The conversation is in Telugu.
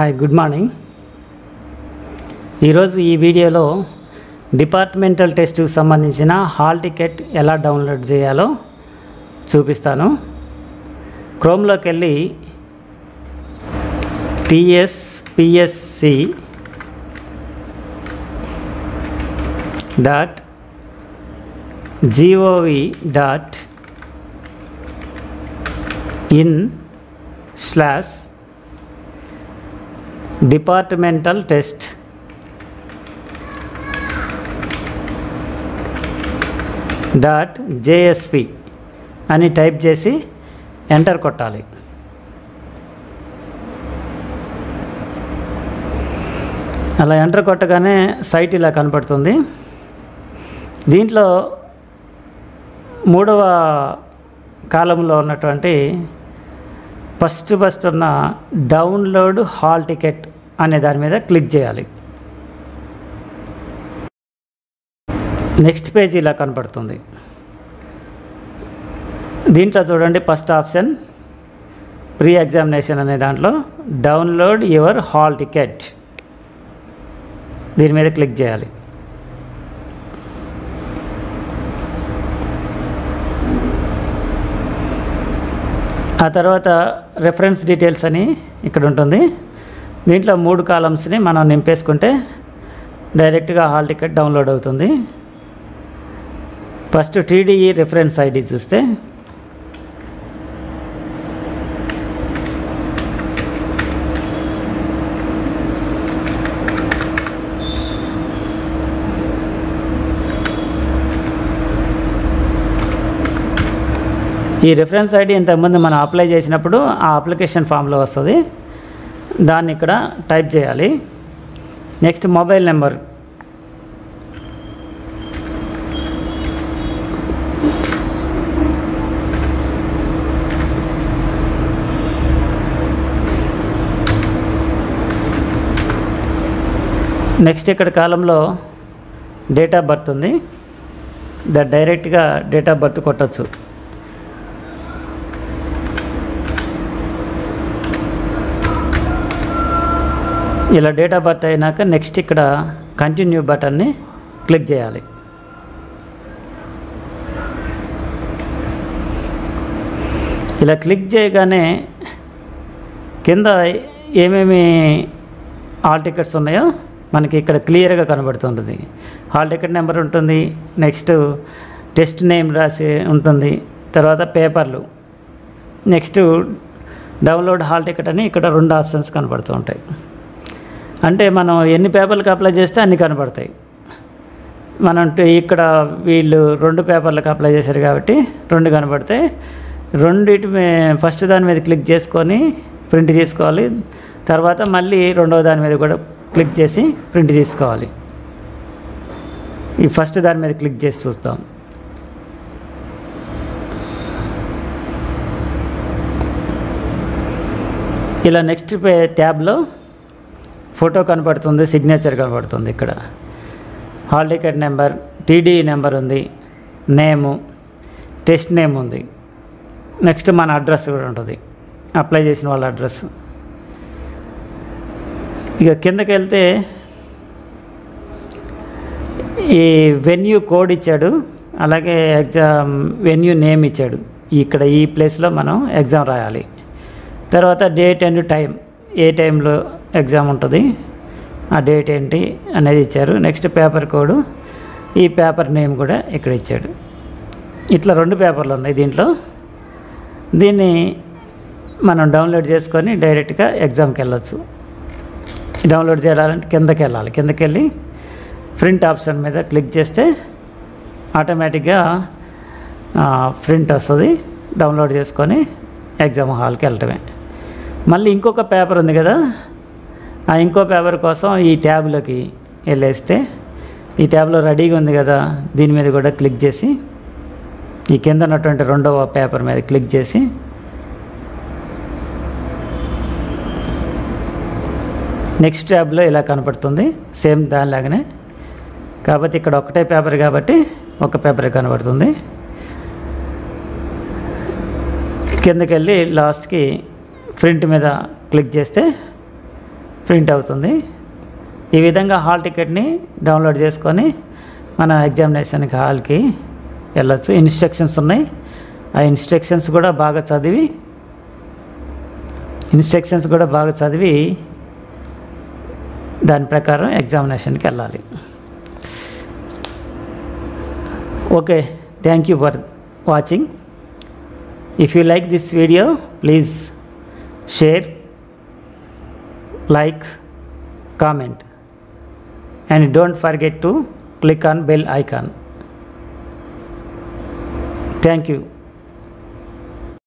హాయ్ గుడ్ మార్నింగ్ ఈరోజు ఈ వీడియోలో డిపార్ట్మెంటల్ టెస్ట్కి సంబంధించిన హాల్ టికెట్ ఎలా డౌన్లోడ్ చేయాలో చూపిస్తాను క్రోమ్లోకి వెళ్ళి TSPSC dot gov dot in slash departmental test dot JSP అని టైప్ చేసి ఎంటర్ కొట్టాలి అలా ఎంటర్ కొట్టగానే సైట్ ఇలా కనపడుతుంది దీంట్లో మూడవ కాలంలో ఉన్నటువంటి ఫస్ట్ ఫస్ట్ ఉన్న డౌన్లోడ్ హాల్ టికెట్ అనే దాని మీద క్లిక్ చేయాలి నెక్స్ట్ పేజ్ ఇలా కనపడుతుంది దీంట్లో చూడండి ఫస్ట్ ఆప్షన్ ప్రీ ఎగ్జామినేషన్ అనే దాంట్లో డౌన్లోడ్ యువర్ హాల్ టికెట్ దీని మీద క్లిక్ చేయాలి ఆ తర్వాత రెఫరెన్స్ డీటెయిల్స్ అని ఇక్కడ ఉంటుంది దీంట్లో మూడు కాలమ్స్ని మనం నింపేసుకుంటే డైరెక్ట్గా హాల్ టికెట్ డౌన్లోడ్ అవుతుంది ఫస్ట్ టీడీఈ రెఫరెన్స్ ఐడి చూస్తే ఈ రిఫరెన్స్ ఐడి ఇంతకుముందు మనం అప్లై చేసినప్పుడు ఆ అప్లికేషన్ ఫామ్లో వస్తుంది దాన్ని ఇక్కడ టైప్ చేయాలి నెక్స్ట్ మొబైల్ నెంబర్ నెక్స్ట్ ఇక్కడ కాలంలో డేట్ ఆఫ్ బర్త్ ఉంది ద డైరెక్ట్గా డేట్ ఆఫ్ బర్త్ కొట్టచ్చు ఇలా డేట్ ఆఫ్ బర్త్ అయినాక నెక్స్ట్ ఇక్కడ కంటిన్యూ బటన్ని క్లిక్ చేయాలి ఇలా క్లిక్ చేయగానే కింద ఏమేమి హాల్ టికెట్స్ ఉన్నాయో మనకి ఇక్కడ క్లియర్గా కనబడుతుంటుంది హాల్ టికెట్ నెంబర్ ఉంటుంది నెక్స్ట్ టెస్ట్ నేమ్ రాసి ఉంటుంది తర్వాత పేపర్లు నెక్స్ట్ డౌన్లోడ్ హాల్ టికెట్ అని ఇక్కడ రెండు ఆప్షన్స్ కనబడుతూ ఉంటాయి అంటే మనం ఎన్ని పేపర్లకు అప్లై చేస్తే అన్ని కనబడతాయి మనం ట- ఇక్కడ వీళ్ళు రెండు పేపర్లకు అప్లై చేశారు కాబట్టి రెండు కనబడతాయి రెండిటి మీ- ఫస్ట్ దాని మీద క్లిక్ చేసుకొని ప్రింట్ తీసుకోవాలి తర్వాత మళ్ళీ రెండవ దాని మీద కూడా క్లిక్ చేసి ప్రింట్ తీసుకోవాలి ఈ ఫస్ట్ దాని మీద క్లిక్ చేసి చూస్తాం ఇలా నెక్స్ట్ పే ట్యాబ్లో ఫోటో కనపడుతుంది సిగ్నేచర్ కనపడుతుంది ఇక్కడ hall ticket number TD number ఉంది నేము టెస్ట్ నేమ్ ఉంది నెక్స్ట్ మన అడ్రస్ కూడా ఉంటుంది అప్లై చేసిన వాళ్ళ అడ్రస్ ఇక కిందకి వెళ్తే ఈ వెన్యూ కోడ్ ఇచ్చాడు అలాగే ఎగ్జామ్ వెన్యూ నేమ్ ఇచ్చాడు ఇక్కడ ఈ ప్లేస్లో మనం ఎగ్జామ్ రాయాలి తర్వాత డేట్ అండ్ టైం ఏ టైంలో ఎగ్జామ్ ఉంటుంది ఆ డేట్ ఏంటి అనేది ఇచ్చారు నెక్స్ట్ పేపర్ కోడ్ ఈ పేపర్ నేమ్ కూడా ఇక్కడ ఇచ్చాడు ఇట్లా రెండు పేపర్లు ఉన్నాయి దీంట్లో దీన్ని మనం డౌన్లోడ్ చేసుకొని డైరెక్ట్గా ఎగ్జామ్కి వెళ్ళొచ్చు డౌన్లోడ్ చేయాలంటే కిందకి వెళ్ళాలి కిందకి వెళ్ళి ప్రింట్ ఆప్షన్ మీద క్లిక్ చేస్తే ఆటోమేటిక్గా ప్రింట్ వస్తుంది డౌన్లోడ్ చేసుకొని ఎగ్జామ్ హాల్కి వెళ్ళటమే మళ్ళీ ఇంకొక పేపర్ ఉంది కదా ఆ ఇంకో పేపర్ కోసం ఈ ట్యాబ్లోకి వెళ్ళేస్తే ఈ ట్యాబ్లో రెడీగా ఉంది కదా దీని మీద కూడా క్లిక్ చేసి ఈ కింద ఉన్నటువంటి రెండవ పేపర్ మీద క్లిక్ చేసి నెక్స్ట్ ట్యాబ్లో ఇలా కనపడుతుంది సేమ్ దానిలాగానే కాబట్టి ఇక్కడ ఒకటే పేపర్ కాబట్టి ఒక పేపర్ కనబడుతుంది కిందకి వెళ్ళి లాస్ట్కి ప్రింట్ మీద క్లిక్ చేస్తే ప్రింట్ అవుతుంది ఈ విధంగా హాల్ టికెట్ని డౌన్లోడ్ చేసుకొని మన ఎగ్జామినేషన్కి హాల్కి వెళ్ళొచ్చు ఇన్స్ట్రక్షన్స్ ఉన్నాయి ఆ ఇన్స్ట్రక్షన్స్ కూడా బాగా చదివి ఇన్స్ట్రక్షన్స్ కూడా బాగా చదివి దాని ప్రకారం ఎగ్జామినేషన్కి వెళ్ళాలి okay thank you for watching if you like this video please share like comment and don't forget to click on bell icon thank you